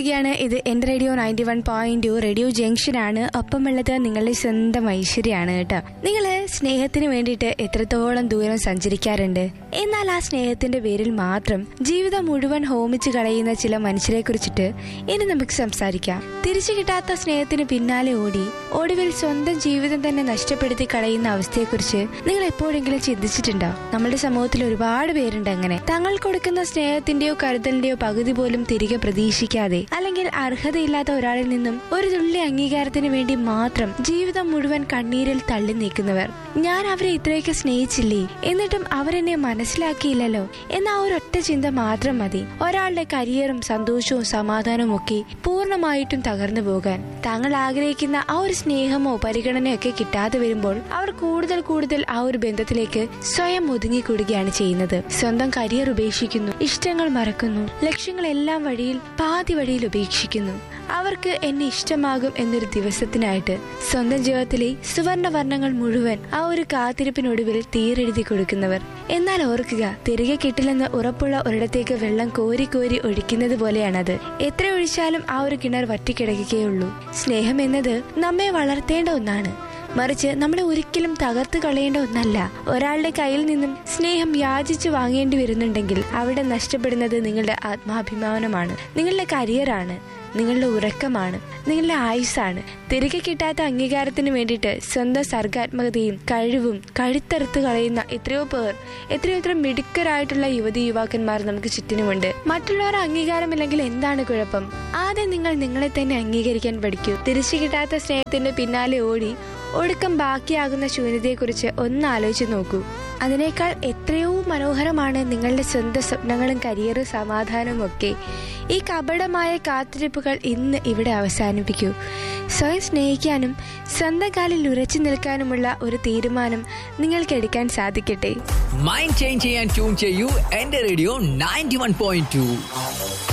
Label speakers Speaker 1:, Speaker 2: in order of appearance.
Speaker 1: കേട്ടുകൊണ്ടിരിക്കുകയാണ് ഇത് എന്റെ radio ninety one point two radio junction ആണ് ഒപ്പമുള്ളത് നിങ്ങളുടെ സ്വന്തം ഐശ്വര്യാണ് കേട്ടോ നിങ്ങള് സ്നേഹത്തിന് വേണ്ടിയിട്ട് എത്രത്തോളം ദൂരം സഞ്ചരിക്കാറുണ്ട് എന്നാൽ ആ സ്നേഹത്തിന്റെ പേരിൽ മാത്രം ജീവിതം മുഴുവൻ ഹോമിച്ച് കളയുന്ന ചില മനുഷ്യരെ കുറിച്ചിട്ട് ഇനി നമുക്ക് സംസാരിക്കാം തിരിച്ചു കിട്ടാത്ത സ്നേഹത്തിന് പിന്നാലെ ഓടി ഒടുവിൽ സ്വന്തം ജീവിതം തന്നെ നഷ്ടപ്പെടുത്തി കളയുന്ന അവസ്ഥയെക്കുറിച്ച് നിങ്ങൾ എപ്പോഴെങ്കിലും ചിന്തിച്ചിട്ടുണ്ടോ നമ്മുടെ സമൂഹത്തിൽ ഒരുപാട് പേരുണ്ട് അങ്ങനെ തങ്ങൾ കൊടുക്കുന്ന സ്നേഹത്തിന്റെയോ കരുതലിന്റെയോ പകുതി പോലും തിരികെ പ്രതീക്ഷിക്കാതെ അല്ലെങ്കിൽ അർഹതയില്ലാത്ത ഒരാളിൽ നിന്നും ഒരു തുള്ളി അംഗീകാരത്തിന് വേണ്ടി മാത്രം ജീവിതം മുഴുവൻ കണ്ണീരിൽ തള്ളി നീക്കുന്നവർ ഞാൻ അവരെ ഇത്രയൊക്കെ സ്നേഹിച്ചില്ലേ എന്നിട്ടും അവരെന്നെ മനസ്സിലാക്കിയില്ലല്ലോ എന്ന ആ ഒരൊറ്റ ചിന്ത മാത്രം മതി ഒരാളുടെ കരിയറും സന്തോഷവും സമാധാനവും ഒക്കെ പൂർണ്ണമായിട്ടും തകർന്നു പോകാൻ താങ്കൾ ആഗ്രഹിക്കുന്ന ആ ഒരു സ്നേഹമോ പരിഗണനയോ ഒക്കെ കിട്ടാതെ വരുമ്പോൾ അവർ കൂടുതൽ കൂടുതൽ ആ ഒരു ബന്ധത്തിലേക്ക് സ്വയം ഒതുങ്ങിക്കൂടുകയാണ് ചെയ്യുന്നത് സ്വന്തം കരിയർ ഉപേക്ഷിക്കുന്നു ഇഷ്ടങ്ങൾ മറക്കുന്നു ലക്ഷ്യങ്ങളെല്ലാം വഴിയിൽ പാതി വഴിയിൽ ഉപേക്ഷിക്കുന്നു അവർക്ക് എന്നെ ഇഷ്ടമാകും എന്നൊരു ദിവസത്തിനായിട്ട് സ്വന്തം ജീവിതത്തിലെ സുവർണ വർണ്ണങ്ങൾ മുഴുവൻ ആ ഒരു കാത്തിരിപ്പിനൊടുവിൽ തീരെഴുതി കൊടുക്കുന്നവർ എന്നാൽ ഓർക്കുക തിരികെ കിട്ടില്ലെന്ന് ഉറപ്പുള്ള ഒരിടത്തേക്ക് വെള്ളം കോരി കോരി ഒഴിക്കുന്നത് പോലെയാണത് എത്ര ഒഴിച്ചാലും ആ ഒരു കിണർ വറ്റിക്കിടക്കുകയുള്ളൂ സ്നേഹം എന്നത് നമ്മെ വളർത്തേണ്ട ഒന്നാണ് മറിച്ച് നമ്മളെ ഒരിക്കലും തകർത്ത് കളയേണ്ട ഒന്നല്ല ഒരാളുടെ കയ്യിൽ നിന്നും സ്നേഹം യാചിച്ചു വാങ്ങേണ്ടി വരുന്നുണ്ടെങ്കിൽ അവിടെ നഷ്ടപ്പെടുന്നത് നിങ്ങളുടെ ആത്മാഭിമാനമാണ് നിങ്ങളുടെ കരിയറാണ് നിങ്ങളുടെ ഉറക്കമാണ് നിങ്ങളുടെ ആയുസ്സാണ് തിരികെ കിട്ടാത്ത അംഗീകാരത്തിന് വേണ്ടിയിട്ട് സ്വന്തം സർഗാത്മകതയും കഴിവും കഴുത്തറുത്ത് കളയുന്ന എത്രയോ പേർ എത്രയോ എത്ര മിടുക്കരായിട്ടുള്ള യുവതി യുവാക്കന്മാർ നമുക്ക് ചുറ്റിനുമുണ്ട് മറ്റുള്ളവർ അംഗീകാരമില്ലെങ്കിൽ എന്താണ് കുഴപ്പം ആദ്യം നിങ്ങൾ നിങ്ങളെ തന്നെ അംഗീകരിക്കാൻ പഠിക്കൂ തിരിച്ചു കിട്ടാത്ത സ്നേഹത്തിന്റെ പിന്നാലെ ഓടി ഒടുക്കം ബാക്കിയാകുന്ന ശൂന്യതയെക്കുറിച്ച് ഒന്ന് ആലോചിച്ച് നോക്കൂ അതിനേക്കാൾ എത്രയോ മനോഹരമാണ് നിങ്ങളുടെ സ്വന്തം സ്വപ്നങ്ങളും കരിയറും സമാധാനവും ഒക്കെ ഈ കപടമായ കാത്തിരിപ്പുകൾ ഇന്ന് ഇവിടെ അവസാനിപ്പിക്കൂ സ്വയം സ്നേഹിക്കാനും സ്വന്തം കാലിൽ ഉറച്ചു നിൽക്കാനുമുള്ള ഒരു തീരുമാനം നിങ്ങൾക്ക് എടുക്കാൻ സാധിക്കട്ടെ
Speaker 2: മൈൻഡ് ചേഞ്ച് ചെയ്യാൻ ട്യൂൺ ചെയ്യൂ എന്റെ radio ninety one point to